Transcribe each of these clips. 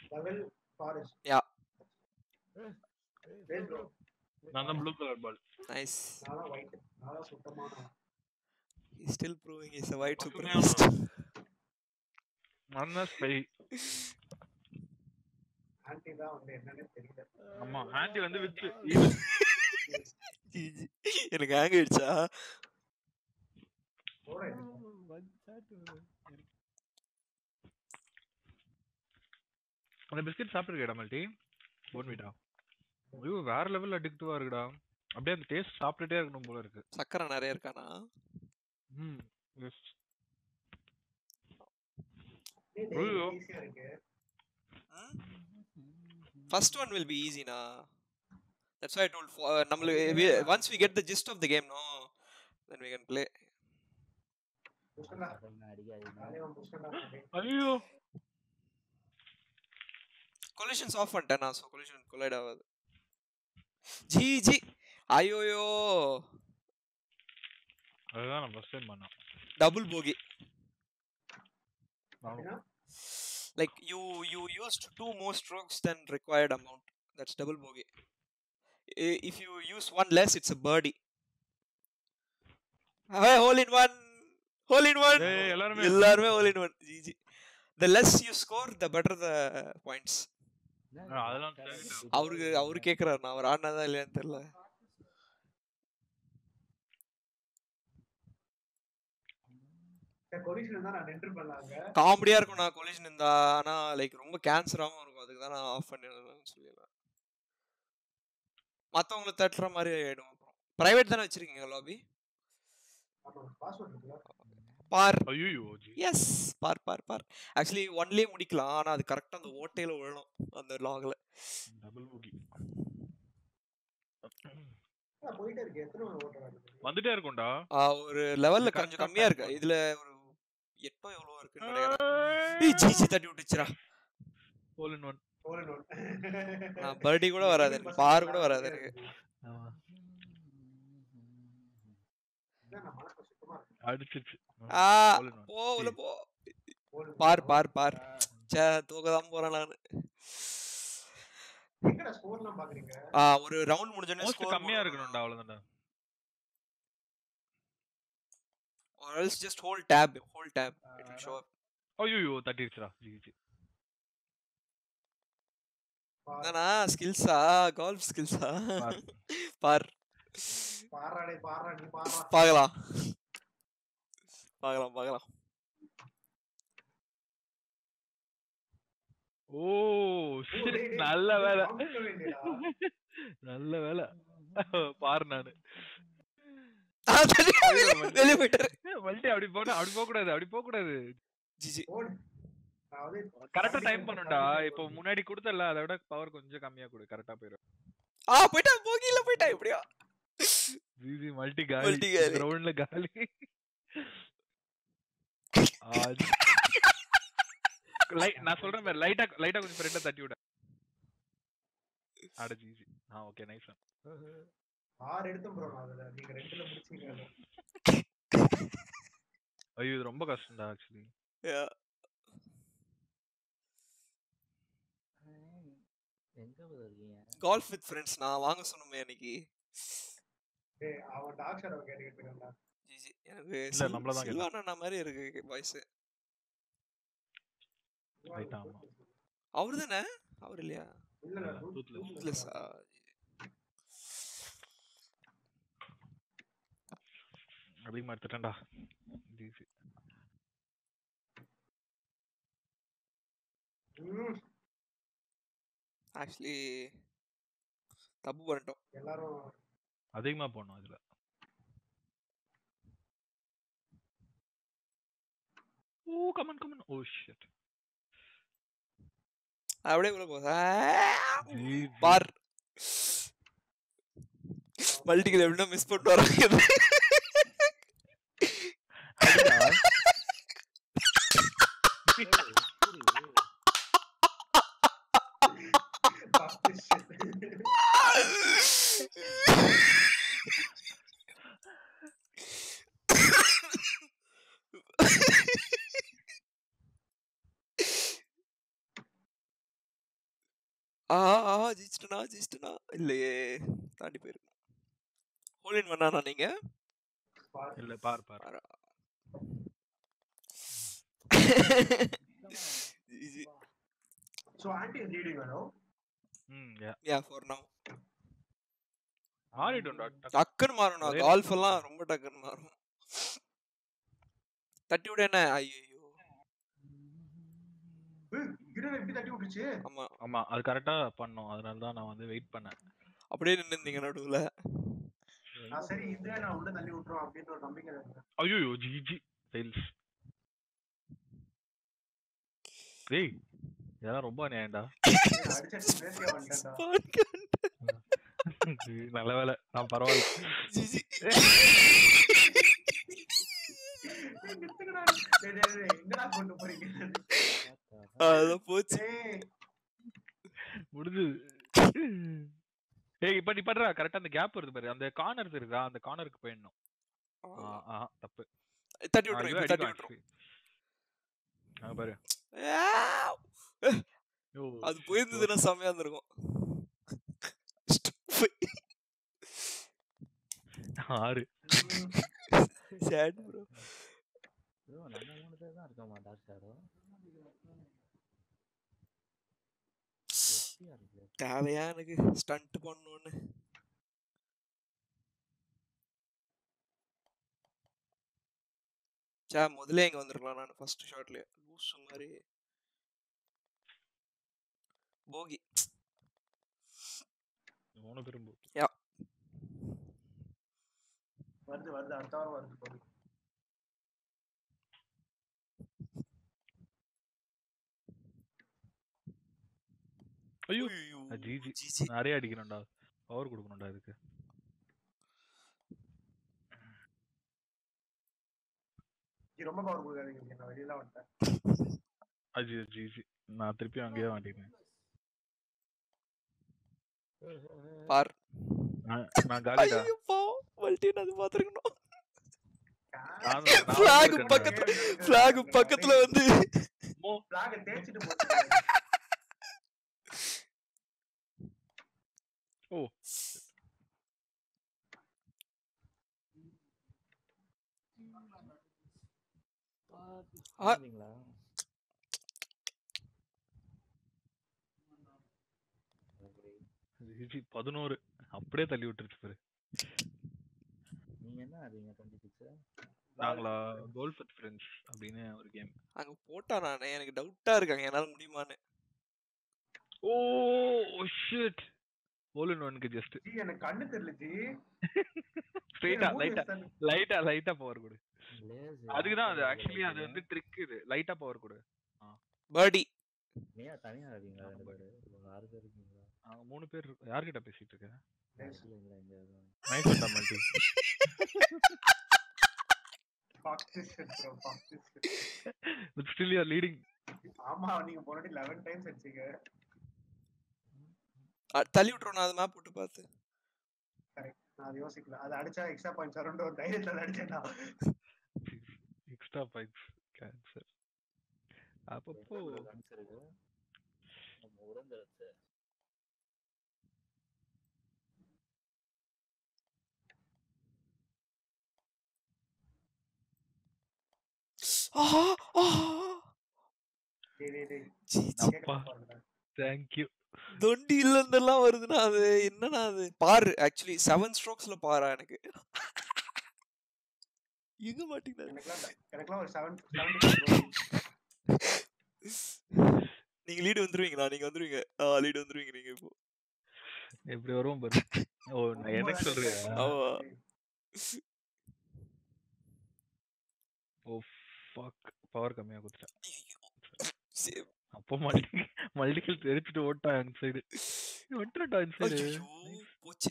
Level forest Yeah. Red bro நான் தான் blue colour ball nice நான் ஒயிட் நான் சுத்தமான He's still proving he's a white பசுமையான supremacist. நான் தான் ஸ்பை ஆன்டி தான் வந்து என்னன்னு தெரியல ஆமா ஆன்டி வந்து வித் GG. எனக்கு ஹேங் ஆயிடுச்சா போட அந்த பிஸ்கட் சாப்பிட்டுருக்கேடா மல்டி போன்விட்டா ஐயோ வேற லெவல் அடிக்டிவா இருக்குடா அப்படியே அந்த டேஸ்ட் சாப்பிட்டுட்டே இருக்கணும் போல இருக்கு சக்கரை நிறைய இருக்கானா ம் எஸ் ஈஸியா ஐயோ. இருக்கு ஃபர்ஸ்ட் ஒன் வில் பி ஈஸினா தட்ஸ் வை ஐ டோல்ட் நம்மளுக்கு once we get the gist of the game no then we can play புஷ்கண்டா அடிக்காதீங்க நானே புஷ்கண்டா ஐயோ கொலிஷன்ஸ் ஆஃப் பண்ணிட்டேன் நான் ஸோ கொலிஷன் கொலைட் ஆகாது ஜி ஜி ஐயோயோ அதுதான் நான் ஃபர்ஸ்ட் டைம் பண்ணேன் டபுள் போகி அப்படின்னா like you you used two more strokes than required amount that's double bogey I- if you use one less it's a birdie hey, hole in one hole in one ஏய், எல்லாருமே எல்லாருமே hole in one GG. the less you score the better the points ஆ, அதெல்லாம் தெரியும். அவருக்கு அவரு கேக்குறாரு நான் அவர் ஆடினதா இல்லையான்னு தெரியல கொலிஷன் தான் நான் நின்று பண்ணாங்க காமெடியா இருக்கும் நான் கொலிஷன் இருந்தா ஆனா லைக் ரொம்ப கேன்சராகவும் இருக்கும் அதுக்கு தான் நான் ஆஃப் பண்ணிடுறேன்னு சொல்லிடுறேன் மத்தவங்கள தட்டுற மாதிரி ஆயிடும் அப்புறம் பிரைவேட் தானே வச்சிருக்கீங்க லாபி ஆமா பாஸ்வேர்ட் இருக்குல்ல பார் ஐயோ ஜி எஸ் பார் பார் பார் ஆக்சுவலி ஒன்லயே முடிக்கலாம் ஆனா அது கரெக்டா அந்த ஓட்டையில விழணும் அந்த லாக்ல டபுள் பூகி ஆ, போயிட்டே இருக்கு எத்தனை ஓட்டுறாங்க வந்துட்டே இருக்கும்டா ஒரு லெவல்ல correct கொஞ்சம் ஆ கம்மியா pack இருக்கு பண்ணு. இதுல ஒரு எட்டோ எவ்வளவோ இருக்குன்னு நினைக்கிறேன் ஏய், ஜிஜி தட்டி விட்டுச்சுடா hole in one hole in one நான் பர்டி கூட வராது எனக்கு பார் கூட வராது எனக்கு மனசு சுத்தமா இருக்கு அடிச்சிச்சு ஆ ஹோல் இன் ஒன் போ உள்ள போ Hole in பார் one. பார் பார் சே தூக்கதான் போறேன் நானு எங்கடா ஸ்கோர்லாம் பாக்குறீங்க ஆ ஒரு ரவுண்ட் முடிஞ்சோடனே மோஸ்ட் score கம்மியா போடணும். இருக்கணும்டா அவ்வளவுதான்டா or else just hold tab hold tab it will show up ஐயோ தட்டிடுச்சுடா ஜி ஜி பார். என்னண்ணா ஸ்கில்ஸா கால்ஃப் ஸ்கில்ஸா பார். பார் பாராடே பாரா நீ பாரா பார்க்கலாம் பார்க்கலாம் பார்க்கலாம் ஓ ஓ, shit, டேய், டேய், நல்ல டேய், வேலை காமிக்க வேண்டியடா. நல்ல வேலை பாரு நானு ஆ, தெரியும், வெளிய வெளிய போயிட்டாரு மல்டி அப்படி போட அப்படி போக கூடாது அப்படி போக கூடாது ஜிஜி ஓடு. நான் வந்து கரெக்டா டைம் பண்ணுடா இப்போ முன்னாடி கொடுத்தல அதை விட பவர் கொஞ்சம் கம்மியா கொடு கரெக்டா போயிடும் ஆ போயிட்டா போகில போயிட்டா எப்படியா ஜிஜி மல்டி காலி Multi காலி. கிரவுண்ட்ல காலி அது- Light- நான் சொல்றேன் பாரு லைட்டா லைட்டா கொஞ்சம் ஃப்ரெண்ட தட்டி விட அட ஜிஜி ஆ ஓகே நைஸ் ஆறு எடுத்தேன் ப்ரோ நான் அதுல நீங்க ரெண்டுல முடிச்சீங்க ஐயோ இது ரொம்ப கஷ்டம்டா ஆக்சுவலி Yeah. எங்க bro இருக்கீங்க கால்ஃப் வித் ஃப்ரெண்ட்ஸ் நான் வாங்க சொன்னோமே அன்னைக்கு டேய் அவன் டாக் ஷாடோ கேட்டுக்கிட்டு இருக்கான்டா ஜிஜி எனக்கு இல்ல, நம்மள தான் கேட்டான். சில்வானா மாதிரி இருக்கு வாய்ஸ் Right, ஆமா. அவரு தானே அவர் இல்லையா இல்ல இல்ல இல்ல, ரூத்லெஸ். Ruthless. இல்லஸா அதிகமா எடுத்துட்டேன்டா ஜிஜி ம், ஆக்சுவலி தப்பு பண்ணிட்டோம் எல்லாரும் அதிகமா போடணும் இதுல oh come on come on oh shit அப்படியே உள்ள போ ஜிஜி. பார் மல்டிகள் எப்படின்னா மிஸ் பண்ணிட்டு வராங்க ஆ ஆ ஜெயிச்சிட்டனா ஜெயிச்சிட்டனா இல்லையே தாண்டி போயிருக்கணும் ஹோல் இன் பண்ணானா நீங்க இல்ல பார் பார் பாரா. GG. So auntie is leading, you know. ம் யா Yeah, for now. மாறிடும்டா டக்கு. டக்குன்னு மாறும் ஒரே கால்ஃப் எல்லாம் ரொம்ப டக்குன்னு மாறும் தட்டி விட என்ன ஐயோ ஏய், கிரண் எப்படி தட்டி விட்டுச்சு ஆமா ஆமா அது கரெக்டா பண்ணோம் அதனால தான் நான் வந்து வெயிட் பண்ணேன் அப்படியே நின்று இருந்தீங்க நடுவுல நான் சரி இதே நான் உள்ள தள்ளி விட்டுரும் அப்படின்ற ஒரு நம்பிக்கை இருக்கு ஐயோ ஜிஜி ஃபெயில்ஸ் டேய் இதெல்லாம் ரொம்ப அநியாயம்டா அடிச்சு மேற்கே வந்துட்டேன்டா நல்ல வேலை நான் பரவாயில்ல ஜிஜி ஏய், நிறுத்துங்கடா. டேய், டேய், டேய், எங்கடா கொண்டு போறீங்க அதான் போச்சு ஏய், முடிஞ்சது ஏய் இப்ப நீ பண்றா கரெக்டா அந்த கேப் வருது பாரு அந்த கார்னர்ஸ் இருக்கா அந்த கார்னருக்கு போயிடணும் ஆ, ஆ, தப்பு தட்டி ஆ, விட்டுரும் இவன் இப்ப தட்டி அடிப்பான் விட்டுரும் actually. அங்க பாரு ஆவ். யோ, அது போயிருந்ததுன்னா செமையா இருந்திருக்கும் ஆறு ம், சேட் ப்ரோ ப்ரோ நம்ம மூணு பேர் தான் இருக்கோமா டார்க் ஷேடோ எப்படியா இருக்கு தேவையா எனக்கு ஸ்டண்ட் பண்ணணும்னு சே முதல்ல இங்க வந்திருக்கலாம் நான் ஃபர்ஸ்ட் ஷாட்லயே லூஸ் மாதிரி போகி மூணு பேரும் போ- வருது வருது அடுத்த வாரம் வருது போகுது ஐயோ ஐயோ, ஜிஜி ஜிஜி நிறைய அடிக்கணும்டா பவர் கொடுக்கணும்டா இதுக்கு இது ரொம்ப பவர் கொடுக்காதீங்க நான் வெளியில வந்துட்டேன் அஜி ஜிஜி நான் திருப்பி அங்கேயே மாட்டிக்கிறேன் பார் நான் நான் காலிடா ஐயோ பாவம் வல்டின் அது பாத்துருக்கணும் நான் நான் Flag இருக்கேன்டா. பக்கத்துல ஃபிளாக் பக்கத்துல வந்து பிளாக தேய்ச்சிட்டு போட்டு ஓ ஆ. சரிங்களா ஜிஜி பதினோரு அப்படியே தள்ளி விட்டுருச்சு பாரு நீங்க என்ன ஆடுறீங்க டுவெண்ட்டி சிக்ஸ் நாங்களா கோல்ஃப் வித் ஃப்ரெண்ட்ஸ் அப்படின்னு ஒரு கேம் அங்க போட்டா நானே எனக்கு டவுட்டா இருக்காங்க என்னால முடியுமான்னு ஓ ஷிட் ஹோல் இன் ஒன்க்கு ஜஸ்ட் ஜி எனக்கு கண்ணு தெரியல ஜி ஸ்ட்ரைட்டா மூணு லைட்டா வயசு தானே. லைட்டா லைட்டா பவர் கொடு அதுக்கு தான் அது ஆக்சுவலி அது வந்து ட்ரிக் இது லைட்டா பவர் கொடு பர்டி நீயா தனியா ஆடுறீங்களா ரெண்டு ஆமா, பேரு இவங்க ஆறு பேர் இருக்கீங்களா அவங்க மூணு பேர் இருக்கு. யார்கிட்ட பேசிட்டு இருக்க இல்லைங்களா இங்க எதுவும் நைட் வந்தா multi Fuck this shit, bro. Fuck this shit. But still you are leading ஆமா நீங்க போனாட்டி லெவன் டைம்ஸ் அடிச்சீங்க தள்ளி விட்டுரும் நான் அது மேப் போட்டு பார்த்து நான் அது யோசிக்கல அது அடிச்சா எக்ஸ்ட்ரா பாயிண்ட்ஸ் வரும்ன்ற ஒரு தைரியத்துல அடிச்சேன்டா எக்ஸ்ட்ரா பாயிண்ட்ஸ் கேன்சர் அப்பப்போ ரன்ஸ் இருக்கு நம்ம உடஞ்சிருச்சு ஆஹா ஆஹா டேய் டேய் டேய் ஜி, ஜி. அப்பா தேங்க்யூ தொண்டி இல்லந்தெல்லாம் வருதுன்னா அது என்னன்னா அது பாரு ஆக்சுவலி செவன் ஸ்ட்ரோக்ஸ்ல பாரா எனக்கு எங்க மாட்டீங்க எனக்குலாம் எனக்குலாம் ஒரு செவன் செவன்டி நீங்க லீடு வந்துருவீங்களா நீங்க வந்துருவீங்க ஆ லீடு வந்துருவீங்க நீங்க இப்போ எப்படி வரும் பாரு ஓ நான் எனக்கு சொல்றியா ஆமா. ஓ ஃபக் பவர் கம்மியா கொடுத்துட்டேன் சரி. அப்போ மல்டி மல்டிகள் தெரிச்சுட்டு ஓட்டான் அந்த சைடு வந்துட்டா இந்த சைடு ஐயையோ, போச்சு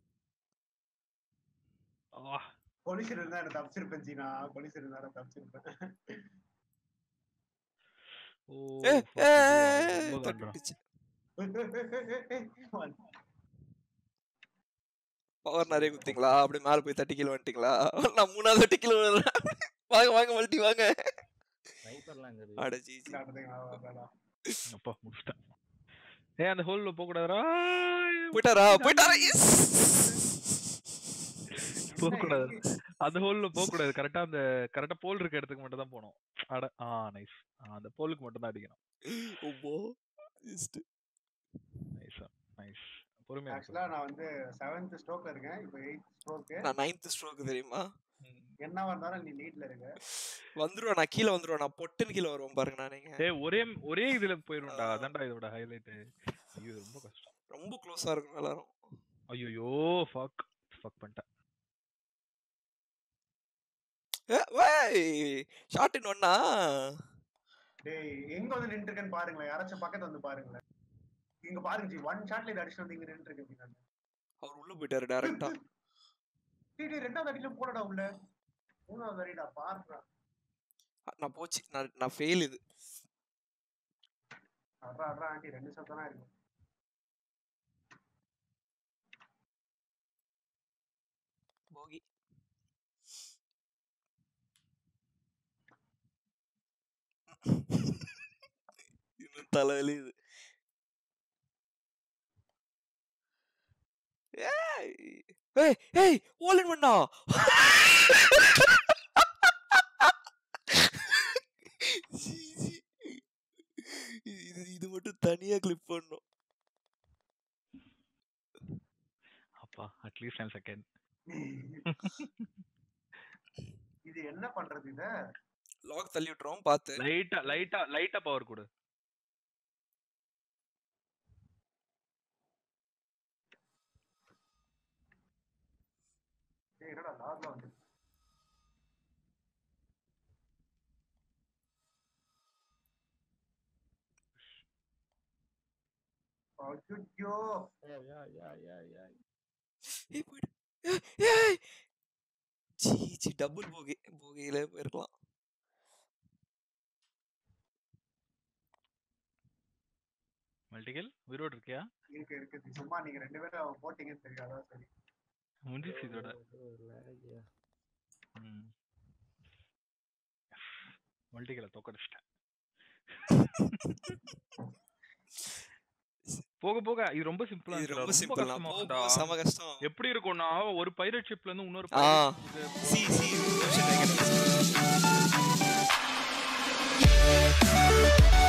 ஆ போலீஸ் இருந்தா எனக்கு தப்பிச்சிருப்பேன் ஜி நான் போலீஸ் இருந்தா நான் தப்பிச்சிருப்பேன் ஓ ஏ, fuck, ஏ, இது ரொம்ப தட்டி காட்டுறான். விட்டுச்சு. பவர் நிறைய குத்தீங்களா அப்படி மேல போய் தட்டி கீழே வந்துட்டீங்களா நான் மூணாவது தட்டி கீழே விழுறேன். வாங்க வாங்க மல்டி வாங்க ஸ்னைப்பர்லாம் இங்க அட இருக்கு ஜி ஜி காட்டுறதுக்கு நான் வரலடா. அப்பா முடிச்சிட்டேன் ஏய் அந்த ஹோல்ல போக கூடாதுடா போயிட்டாரா போயிட்டாரா எஸ் போக கூடாது அந்த ஹோல்ல போக கூடாது கரெக்டா அந்த கரெக்டா போல் இருக்க இடத்துக்கு மட்டும் தான் போகணும் அட ஆ நைஸ் அந்த போலுக்கு மட்டும் தான் அடிக்கணும் ஓப்போ ஜஸ்ட் நைஸ் நைஸ் பொறுமையா இரு, ஆக்சுவலா நான் வந்து செவன்த் ஸ்ட்ரோக்ல இருக்கேன் இப்போ எயித் ஸ்ட்ரோக்கு நான் நைன்த் ஸ்ட்ரோக் தெரியுமா ம். என்னவா இருந்தாலும் நீ லீட்ல இருக்க வந்துருவேன் நான் கீழே வந்துருவேன் நான் பொட்டுன்னு கீழே வருவேன் பாருங்க நான் நீங்க ஏய் ஒரே ஒரே இதுல போயிரும்டா அதான்டா இதோட ஹைலைட் ஐயோ இது ரொம்ப கஷ்டம் ரொம்ப க்ளோஸா இருக்கும் எல்லாரும் ஐயோ ஃபக் ஃபக் பண்ணிட்டேன் ஷார்ட் இன் ஒன்னா டேய் எங்க வந்து நின்று இருக்கேன்னு பாருங்களேன் யாராச்சும் பக்கத்துல வந்து பாருங்களேன் இங்க பாருங்க ஜி ஒன் ஷாட்ல இது அடிச்சுட்டு வந்து இங்க நின்று இருக்கேன் பின்னாடி. அவர் உள்ள போயிட்டாரு டேரக்டா டேய் டேய் ரெண்டாவது அடியில போடடா உள்ள மூணாவது அடிடா பாருடா நான் போச்சு நான் நான் ஃபெயில் இது அட்ரா அட்ரா ஆண்டி ரெண்டு சத்தம் தான் இருக்கு போகி இன்னும் தலைவலி இது ஏய் ஏய் ஏய் ஓல் இன் பண்ணா இது இது மட்டும் தனியா கிளிப் பண்ணும் அப்பா அட்லீஸ்ட் ஒன் செகண்ட் இது என்ன பண்றது இத லாக் தள்ளி விட்டுறோம் பார்த்து லைட்டா லைட்டா லைட்டா பவர் கொடு டேய் என்னடா லாக்ல வந்து ஐயோ ஏய், ஏய், ஏய், ஏய், ஏய். ஏய் போயிடு ஏய், ஏய் ஜி ஜி டபுள் போகி போகியில போயிருக்கலாம் மல்டிகல் உயிரோடு இருக்கியா இருக்கு இருக்கு சும்மா நீங்க ரெண்டு பேரும் போட்டீங்கன்னு தெரியும் அதான் சரி முடிஞ்சிச்சு இதோட ஐயோ, lag யா. மல்டிகலை தோக்கடிச்சிட்டேன் போக போக இது ரொம்ப சிம்பிளா இது ரொம்ப சிம்பிள் நான் கஷ்டமா போக இருக்கும்டா. போக செம கஷ்டம் எப்படி இருக்கும்னா ஒரு பைரட் ஷிப்ல இருந்து இன்னொரு ஆ pirate ship க்கு சி சி